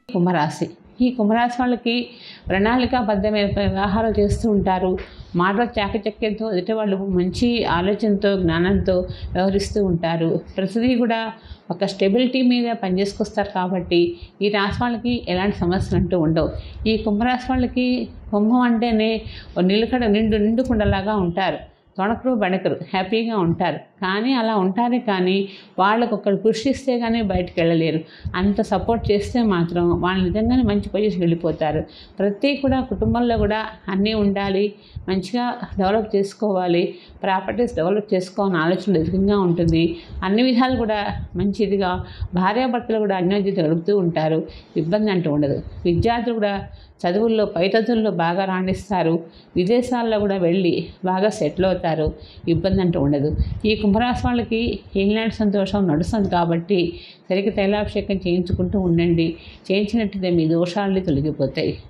కుంభరాశి ఈ కుంభరాశి వాళ్ళకి ప్రణాళికాబద్ధమైన వ్యవహారాలు చేస్తూ ఉంటారు మాట చాకచక్యంతో ఎదుటి వాళ్ళు మంచి ఆలోచనతో జ్ఞానంతో వ్యవహరిస్తూ ఉంటారు ప్రతిదీ కూడా ఒక స్టెబిలిటీ మీద పనిచేసుకొస్తారు కాబట్టి ఈ రాశి వాళ్ళకి ఎలాంటి సమస్యలు అంటూ ఉండవు ఈ కుంభరాశి వాళ్ళకి కుంభం అంటేనే ఓ నిలకడ నిండు నిండు కుండలాగా ఉంటారు తొణకరు బెణకరు హ్యాపీగా ఉంటారు కానీ అలా ఉంటారే కానీ వాళ్ళకు ఒకరు కృషి ఇస్తే కానీ బయటకు వెళ్ళలేరు అంత సపోర్ట్ చేస్తే మాత్రం వాళ్ళు నిజంగానే మంచి పొజిషన్ వెళ్ళిపోతారు ప్రతి కూడా కుటుంబంలో కూడా అన్నీ ఉండాలి మంచిగా డెవలప్ చేసుకోవాలి ప్రాపర్టీస్ డెవలప్ చేసుకోవాలని ఆలోచన ఎదుగుగా ఉంటుంది అన్ని విధాలు కూడా మంచిదిగా భార్యాభర్తలు కూడా అన్యోన్యత గడుపుతూ ఉంటారు ఇబ్బంది అంటూ ఉండదు విద్యార్థులు కూడా చదువుల్లో పై చదువుల్లో బాగా రాణిస్తారు విదేశాల్లో కూడా వెళ్ళి బాగా సెటిల్ అవుతారు ఇబ్బంది అంటూ ఉండదు ఈ కుంభరాశి వాళ్ళకి ఏలినాటి సంతోషం నడుస్తుంది కాబట్టి సరిగ్గా తైలాభిషేకం చేయించుకుంటూ ఉండండి చేయించినట్టయితే మీ దోషాలని తొలగిపోతాయి